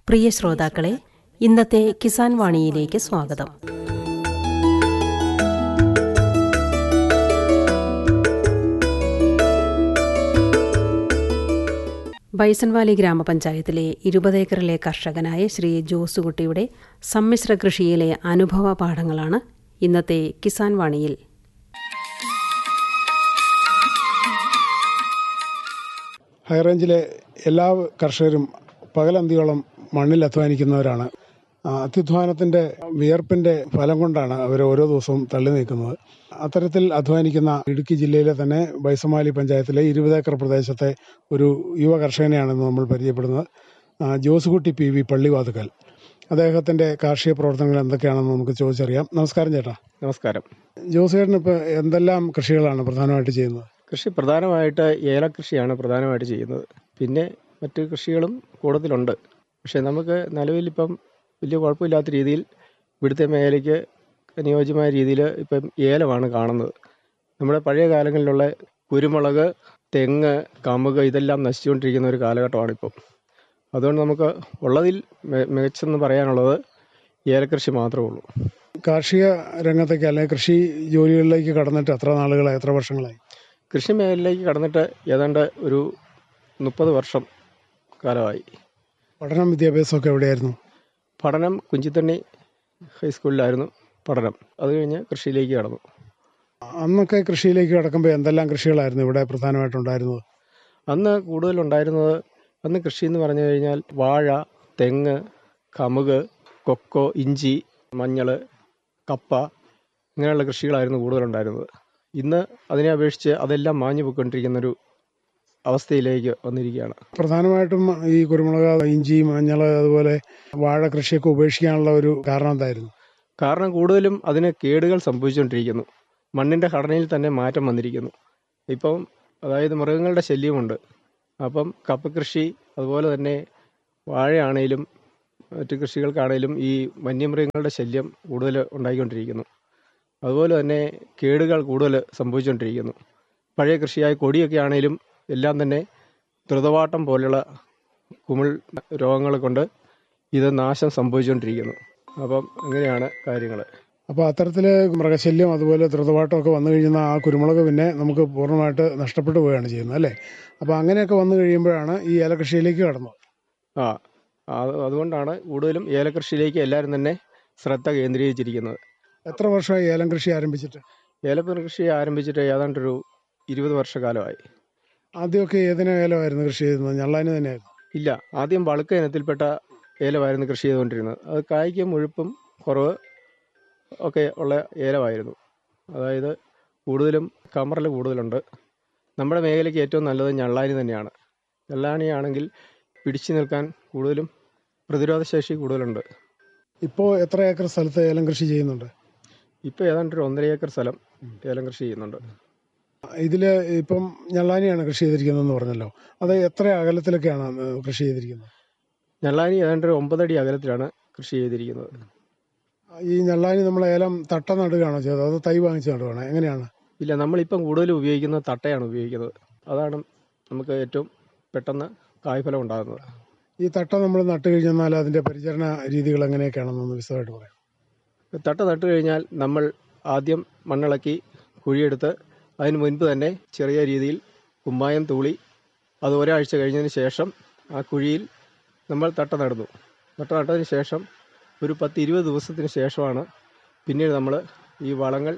പ്രിയ ശ്രോതാക്കളെ ഇന്നത്തെ കിസാൻ വാണിയിലേക്ക് സ്വാഗതം ബൈസൺവാലി ഗ്രാമപഞ്ചായത്തിലെ ഇരുപത് ഏക്കറിലെ കർഷകനായ ശ്രീ ജോസുകുട്ടിയുടെ സമ്മിശ്ര കൃഷിയിലെ അനുഭവ പാഠങ്ങളാണ് ഇന്നത്തെ കിസാൻ വാണിയിൽ ഹൈറേഞ്ചിലെ എല്ലാ കർഷകരും പകലന്തിയോളം മണ്ണിൽ അധ്വാനിക്കുന്നവരാണ് ആ, അത്യുധ്വാനത്തിന്റെ വിയർപ്പിന്റെ ഫലം കൊണ്ടാണ് അവർ ഓരോ ദിവസവും തള്ളി നീക്കുന്നത് അത്തരത്തിൽ അധ്വാനിക്കുന്ന ഇടുക്കി ജില്ലയിലെ തന്നെ ബൈസമാലി പഞ്ചായത്തിലെ ഇരുപത് ഏക്കർ പ്രദേശത്തെ ഒരു യുവ കർഷകനെയാണ് ഇന്ന് നമ്മൾ പരിചയപ്പെടുന്നത് ആ, ജോസുകുട്ടി പി വി പള്ളിവാതുക്കൽ അദ്ദേഹത്തിന്റെ കാർഷിക പ്രവർത്തനങ്ങൾ എന്തൊക്കെയാണെന്ന് നമുക്ക് ചോദിച്ചറിയാം നമസ്കാരം ചേട്ടാ നമസ്കാരം ജോസ് ചേട്ടൻ ഇപ്പോൾ എന്തെല്ലാം കൃഷികളാണ് പ്രധാനമായിട്ട് ചെയ്യുന്നത് കൃഷി പ്രധാനമായിട്ട് ഏലകൃഷിയാണ് പ്രധാനമായിട്ട് ചെയ്യുന്നത് പിന്നെ മറ്റ് കൃഷികളും കൂടുതലുണ്ട് പക്ഷേ നമുക്ക് നിലവിലിപ്പം വലിയ കുഴപ്പമില്ലാത്ത രീതിയിൽ ഇവിടുത്തെ മേഖലയ്ക്ക് അനുയോജ്യമായ രീതിയിൽ ഇപ്പം ഏലമാണ് കാണുന്നത് നമ്മുടെ പഴയ കാലങ്ങളിലുള്ള കുരുമുളക് തെങ്ങ് കമുക് ഇതെല്ലാം നശിച്ചുകൊണ്ടിരിക്കുന്ന ഒരു കാലഘട്ടമാണ് ഇപ്പം അതുകൊണ്ട് നമുക്ക് ഉള്ളതിൽ മി- മികച്ചെന്ന് പറയാനുള്ളത് ഏലകൃഷി മാത്രമേ ഉള്ളൂ കാർഷിക രംഗത്തേക്ക് അല്ലെങ്കിൽ കൃഷി ജോലികളിലേക്ക് കടന്നിട്ട് എത്ര നാളുകളായി എത്ര വർഷങ്ങളായി കൃഷി മേഖലയിലേക്ക് കടന്നിട്ട് ഏതാണ്ട് ഒരു മുപ്പത് വർഷം കാലമായി പഠനം വിദ്യാഭ്യാസമൊക്കെ എവിടെയായിരുന്നു പഠനം കുഞ്ചിത്തണ്ണി ഹൈസ്കൂളിലായിരുന്നു പഠനം അത് കഴിഞ്ഞ് കൃഷിയിലേക്ക് കടന്നു അന്നൊക്കെ കൃഷിയിലേക്ക് കടക്കുമ്പോൾ എന്തെല്ലാം കൃഷികളായിരുന്നു ഇവിടെ പ്രധാനമായിട്ടുണ്ടായിരുന്നത് അന്ന് കൂടുതലുണ്ടായിരുന്നത് അന്ന് കൃഷി എന്ന് പറഞ്ഞു കഴിഞ്ഞാൽ വാഴ തെങ്ങ് കമുക് കൊക്കോ ഇഞ്ചി മഞ്ഞൾ കപ്പ ഇങ്ങനെയുള്ള കൃഷികളായിരുന്നു കൂടുതലുണ്ടായിരുന്നത് ഇന്ന് അതിനെ അപേക്ഷിച്ച് അതെല്ലാം മാഞ്ഞു പോയിക്കൊണ്ടിരിക്കുന്നൊരു അവസ്ഥയിലേക്ക് വന്നിരിക്കുകയാണ് പ്രധാനമായിട്ടും ഈ കുരുമുളക് ഇഞ്ചി മഞ്ഞൾ അതുപോലെ വാഴ കൃഷിയൊക്കെ ഉപേക്ഷിക്കാനുള്ള ഒരു കാരണം എന്തായിരുന്നു കാരണം കൂടുതലും അതിന് കേടുകൾ സംഭവിച്ചുകൊണ്ടിരിക്കുന്നു മണ്ണിൻ്റെ ഘടനയിൽ തന്നെ മാറ്റം വന്നിരിക്കുന്നു ഇപ്പം അതായത് മൃഗങ്ങളുടെ ശല്യമുണ്ട് അപ്പം കപ്പ കൃഷി അതുപോലെ തന്നെ വാഴയാണേലും മറ്റു കൃഷികൾക്കാണേലും ഈ വന്യമൃഗങ്ങളുടെ ശല്യം കൂടുതൽ ഉണ്ടായിക്കൊണ്ടിരിക്കുന്നു അതുപോലെ തന്നെ കേടുകൾ കൂടുതൽ സംഭവിച്ചുകൊണ്ടിരിക്കുന്നു പഴയ കൃഷിയായ കൊടിയൊക്കെ ആണേലും എല്ലാം തന്നെ ദ്രുതവാട്ടം പോലുള്ള കുമിൾ രോഗങ്ങൾ കൊണ്ട് ഇത് നാശം സംഭവിച്ചുകൊണ്ടിരിക്കുന്നു അപ്പം അങ്ങനെയാണ് കാര്യങ്ങൾ അപ്പോൾ അത്തരത്തിൽ മൃഗശല്യം അതുപോലെ ദ്രുതപാട്ടമൊക്കെ വന്നു കഴിയുന്ന ആ കുരുമുളക് പിന്നെ നമുക്ക് പൂർണ്ണമായിട്ട് നഷ്ടപ്പെട്ടു പോവുകയാണ് ചെയ്യുന്നത് അല്ലേ അപ്പോൾ അങ്ങനെയൊക്കെ വന്നു കഴിയുമ്പോഴാണ് ഈ ഏലകൃഷിയിലേക്ക് കടന്നത് ആ അത് അതുകൊണ്ടാണ് കൂടുതലും ഏലകൃഷിയിലേക്ക് എല്ലാവരും തന്നെ ശ്രദ്ധ കേന്ദ്രീകരിച്ചിരിക്കുന്നത് എത്ര വർഷമായി ഏലം കൃഷി ആരംഭിച്ചിട്ട് ഏലപ്പന കൃഷി ആരംഭിച്ചിട്ട് ഏതാണ്ടൊരു ഇരുപത് വർഷക്കാലമായി ആദ്യമൊക്കെ ഏതിനെ ഏലമായിരുന്നു കൃഷി ചെയ്യുന്നത് ഞള്ളാന് തന്നെയായിരുന്നു ഇല്ല ആദ്യം വളുക്ക ഇനത്തിൽപ്പെട്ട ഏലമായിരുന്നു കൃഷി ചെയ്തുകൊണ്ടിരുന്നത് അത് കായ്ക്ക് മുഴുപ്പും കുറവ് ഒക്കെ ഉള്ള ഏലമായിരുന്നു അതായത് കൂടുതലും കമറൽ കൂടുതലുണ്ട് നമ്മുടെ മേഖലയ്ക്ക് ഏറ്റവും നല്ലത് ഞള്ളാനി തന്നെയാണ് ഞള്ളാനിയാണെങ്കിൽ പിടിച്ചു നിൽക്കാൻ കൂടുതലും പ്രതിരോധശേഷി കൂടുതലുണ്ട് ഇപ്പോൾ എത്ര ഏക്കർ സ്ഥലത്ത് ഏലം കൃഷി ചെയ്യുന്നുണ്ട് ഇപ്പോൾ ഏതാണ്ട് ഒരു ഒന്നര ഏക്കർ സ്ഥലം ഏലം കൃഷി ചെയ്യുന്നുണ്ട് ഇതില് ഇപ്പം ഞള്ളാനിയാണ് കൃഷി ചെയ്തിരിക്കുന്നതെന്ന് പറഞ്ഞല്ലോ അത് എത്ര അകലത്തിലൊക്കെയാണ് ഏഹ്, കൃഷി ചെയ്തിരിക്കുന്നത് ഞള്ളാനി ഏതാണ്ട് ഒരു ഒമ്പതടി അകലത്തിലാണ് കൃഷി ചെയ്തിരിക്കുന്നത് ഈ ഞള്ളാനി നമ്മൾ ഏലം തട്ട നടുകയാണോ ചെയ്തത് അത് തൈ വാങ്ങിച്ച് നടുകയാണോ എങ്ങനെയാണ് ഇല്ല നമ്മളിപ്പം കൂടുതലും ഉപയോഗിക്കുന്നത് തട്ടയാണ് ഉപയോഗിക്കുന്നത് അതാണ് നമുക്ക് ഏറ്റവും പെട്ടെന്ന് കായ്ഫലം ഉണ്ടാകുന്നത് ഈ തട്ട നമ്മൾ നട്ട് കഴിഞ്ഞാൽ അതിന്റെ പരിചരണ രീതികൾ എങ്ങനെയൊക്കെയാണെന്നൊന്ന് വിശദമായിട്ട് പറയാം തട്ട നട്ട് കഴിഞ്ഞാൽ നമ്മൾ ആദ്യം മണ്ണിളക്കി കുഴിയെടുത്ത് അതിന് മുൻപ് തന്നെ ചെറിയ രീതിയിൽ കുമ്മായം തൂളി അത് ഒരാഴ്ച കഴിഞ്ഞതിന് ശേഷം ആ കുഴിയിൽ നമ്മൾ തട്ട നടുന്നു തട്ട നട്ടതിന് ശേഷം ഒരു പത്ത് ഇരുപത് ദിവസത്തിന് ശേഷമാണ് പിന്നീട് നമ്മൾ ഈ വളങ്ങൾ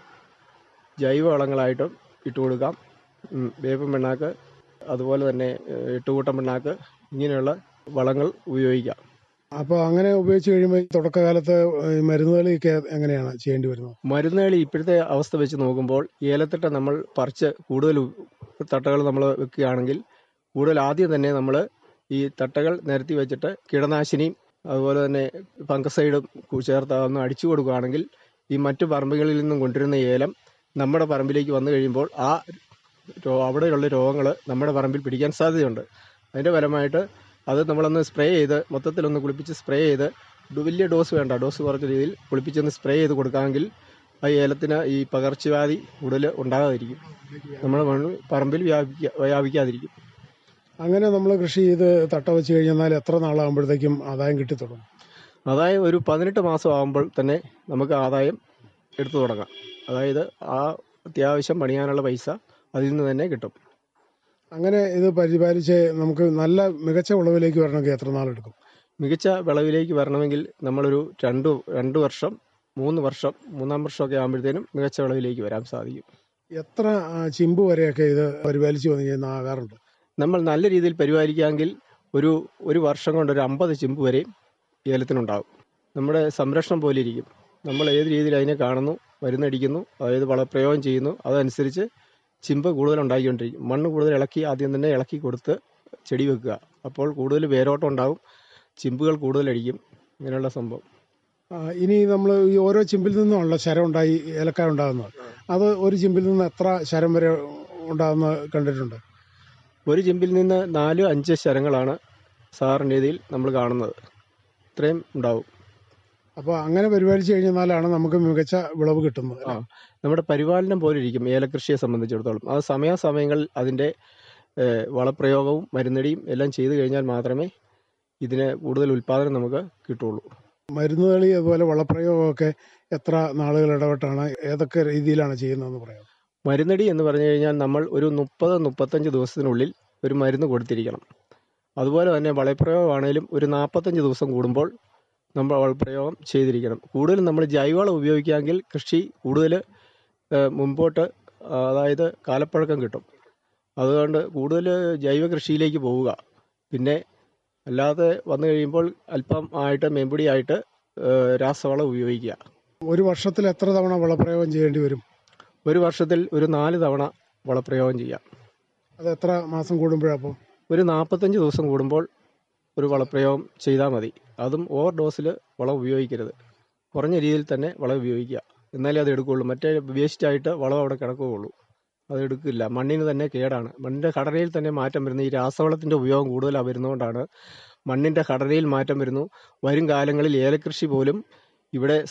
ജൈവ വളങ്ങളായിട്ടും ഇട്ട് കൊടുക്കാം ഉം, വേപ്പൻ പിണ്ണാക്ക് അതുപോലെ തന്നെ ഏഹ്, എട്ടുകൂട്ടം പിണ്ണാക്ക് ഇങ്ങനെയുള്ള വളങ്ങൾ ഉപയോഗിക്കാം അപ്പോൾ അങ്ങനെ ഉപയോഗിച്ച് കഴിയുമ്പോൾ ഈ തുടക്കകാലത്ത് ഈ മരുന്നുകളൊക്കെ എങ്ങനെയാണ് ചെയ്യേണ്ടി വരുന്നത് മരുന്നുകൾ ഇപ്പോഴത്തെ അവസ്ഥ വെച്ച് നോക്കുമ്പോൾ ഏലത്തട്ട നമ്മൾ പറിച്ച് കൂടുതൽ തട്ടകൾ നമ്മൾ വെക്കുകയാണെങ്കിൽ കൂടുതൽ ആദ്യം തന്നെ നമ്മൾ ഈ തട്ടകൾ നിരത്തി വെച്ചിട്ട് കീടനാശിനിയും അതുപോലെ തന്നെ ഫംഗസൈഡും കു- ചേർത്ത് ഒന്ന് അടിച്ചു കൊടുക്കുകയാണെങ്കിൽ ഈ മറ്റു പറമ്പുകളിൽ നിന്നും കൊണ്ടുവരുന്ന ഏലം നമ്മുടെ പറമ്പിലേക്ക് വന്നു കഴിയുമ്പോൾ ആ രോ- അവിടെയുള്ള രോഗങ്ങൾ നമ്മുടെ പറമ്പിൽ പിടിക്കാൻ സാധ്യതയുണ്ട് അതിൻ്റെ ഫലമായിട്ട് അത് നമ്മളൊന്ന് സ്പ്രേ ചെയ്ത് മൊത്തത്തിലൊന്ന് കുളിപ്പിച്ച് സ്പ്രേ ചെയ്ത് ഡു- വലിയ ഡോസ് വേണ്ട ഡോസ് കുറച്ച രീതിയിൽ കുളിപ്പിച്ചൊന്ന് സ്പ്രേ ചെയ്ത് കൊടുക്കാമെങ്കിൽ ആ ഏലത്തിന് ഈ പകർച്ചവ്യാധി കൂടുതൽ ഉണ്ടാകാതിരിക്കും നമ്മുടെ മണ്ണ് പറമ്പിൽ വ്യാപിക്ക വ്യാപിക്കാതിരിക്കും അങ്ങനെ നമ്മൾ കൃഷി ചെയ്ത് തട്ട വെച്ച് കഴിഞ്ഞാൽ എത്ര നാളാകുമ്പോഴത്തേക്കും ആദായം കിട്ടി തുടങ്ങും അതായത് ഒരു പതിനെട്ട് മാസം ആകുമ്പോൾ തന്നെ നമുക്ക് ആദായം എടുത്തു തുടങ്ങാം അതായത് ആ അത്യാവശ്യം പണിയാനുള്ള പൈസ അതിൽ നിന്ന് തന്നെ കിട്ടും അങ്ങനെ ഇത് പരിപാലിച്ച് നമുക്ക് നല്ല മികച്ച വിളവിലേക്ക് വരണമെങ്കിൽ എത്ര നാളെടുക്കും മികച്ച വിളവിലേക്ക് വരണമെങ്കിൽ നമ്മളൊരു രണ്ട് രണ്ട് വർഷം മൂന്ന് വർഷം മൂന്നാം വർഷമൊക്കെ ആകുമ്പോഴത്തേനും മികച്ച വിളവിലേക്ക് വരാൻ സാധിക്കും എത്ര ആ, ചിമ്പ് വരെയൊക്കെ ഇത് പരിപാലിച്ച് വന്നു കഴിഞ്ഞാൽ ആകാറുണ്ട് നമ്മൾ നല്ല രീതിയിൽ പരിപാലിക്കാമെങ്കിൽ ഒരു ഒരു വർഷം കൊണ്ട് ഒരു അമ്പത് ചിമ്പ് വരെയും ഏലത്തിനുണ്ടാകും നമ്മുടെ സംരക്ഷണം പോലെ ഇരിക്കും നമ്മൾ ഏത് രീതിയിൽ അതിനെ കാണുന്നു മരുന്നടിക്കുന്നു അതായത് വളപ്രയോഗം ചെയ്യുന്നു അതനുസരിച്ച് ചിമ്പ് കൂടുതൽ ഉണ്ടാക്കിക്കൊണ്ടിരിക്കും മണ്ണ് കൂടുതൽ ഇളക്കി ആദ്യം തന്നെ ഇളക്കി കൊടുത്ത് ചെടി വെക്കുക അപ്പോൾ കൂടുതൽ വേരോട്ടം ഉണ്ടാകും ചിമ്പുകൾ കൂടുതലടിക്കും ഇങ്ങനെയുള്ള സംഭവം ആ, ഇനി നമ്മൾ ഈ ഓരോ ചിമ്പിൽ നിന്നുമുള്ള ശരം ഉണ്ടായി ഏലക്കായ ഉണ്ടാകുന്നത് അത് ഒരു ചിമ്പിൽ നിന്ന് എത്ര ശരം വരെ ഉണ്ടാകുന്ന കണ്ടിട്ടുണ്ട് ഒരു ചിമ്പിൽ നിന്ന് നാല് അഞ്ച് ശരങ്ങളാണ് സാറിൻ്റെ രീതിയിൽ നമ്മൾ കാണുന്നത് ഇത്രയും ഉണ്ടാവും അപ്പോൾ അങ്ങനെ പരിപാലിച്ച് കഴിഞ്ഞാലാണ് നമുക്ക് മികച്ച വിളവ് കിട്ടുന്നത് ആ നമ്മുടെ പരിപാലനം പോലെ ഇരിക്കും ഏലകൃഷിയെ സംബന്ധിച്ചിടത്തോളം അത് സമയാസമയങ്ങളിൽ അതിൻ്റെ ഏഹ്, വളപ്രയോഗവും മരുന്നടിയും എല്ലാം ചെയ്തു കഴിഞ്ഞാൽ മാത്രമേ ഇതിന് കൂടുതൽ ഉൽപ്പാദനം നമുക്ക് കിട്ടുള്ളൂ മരുന്നുകളി അതുപോലെ വളപ്രയോഗമൊക്കെ എത്ര നാളുകൾ ഇടപെട്ടാണ് ഏതൊക്കെ രീതിയിലാണ് ചെയ്യുന്നതെന്ന് പറയാം മരുന്നടി എന്ന് പറഞ്ഞു കഴിഞ്ഞാൽ നമ്മൾ ഒരു മുപ്പത് മുപ്പത്തഞ്ച് ദിവസത്തിനുള്ളിൽ ഒരു മരുന്ന് കൊടുത്തിരിക്കണം അതുപോലെ തന്നെ വളപ്രയോഗമാണേലും ഒരു നാൽപ്പത്തഞ്ച് ദിവസം കൂടുമ്പോൾ നമ്മൾ വളപ്രയോഗം ചെയ്തിരിക്കണം കൂടുതലും നമ്മൾ ജൈവവളം ഉപയോഗിക്കാമെങ്കിൽ കൃഷി കൂടുതൽ ഏഹ്, മുമ്പോട്ട് ആ, അതായത് കാലപ്പഴക്കം കിട്ടും അതുകൊണ്ട് കൂടുതൽ ജൈവ കൃഷിയിലേക്ക് പോവുക പിന്നെ അല്ലാതെ വന്നു കഴിയുമ്പോൾ അല്പം ആയിട്ട് മെമ്പൊടിയായിട്ട് ഏഹ്, രാസവളം ഉപയോഗിക്കുക ഒരു വർഷത്തിൽ എത്ര തവണ വളപ്രയോഗം ചെയ്യേണ്ടി വരും ഒരു വർഷത്തിൽ ഒരു നാല് തവണ വളപ്രയോഗം ചെയ്യാം അത് എത്ര മാസം കൂടുമ്പോഴപ്പോൾ ഒരു നാൽപ്പത്തഞ്ച് ദിവസം കൂടുമ്പോൾ ഒരു വളപ്രയോഗം ചെയ്താൽ മതി അതും ഓവർ ഡോസിൽ വളം ഉപയോഗിക്കരുത് കുറഞ്ഞ രീതിയിൽ തന്നെ വളം ഉപയോഗിക്കുക എന്നാലേ അത് എടുക്കുകയുള്ളൂ മറ്റേ വേസ്റ്റായിട്ട് വളം അവിടെ കിടക്കുകയുള്ളൂ അത് എടുക്കില്ല മണ്ണിന് തന്നെ കേടാണ് മണ്ണിൻ്റെ ഘടനയിൽ തന്നെ മാറ്റം വരുന്നു ഈ രാസവളത്തിൻ്റെ ഉപയോഗം കൂടുതലാണ് വരുന്നതുകൊണ്ടാണ് മണ്ണിൻ്റെ ഘടനയിൽ മാറ്റം വരുന്നു വരും കാലങ്ങളിൽ ഏലകൃഷി പോലും ഇവിടെ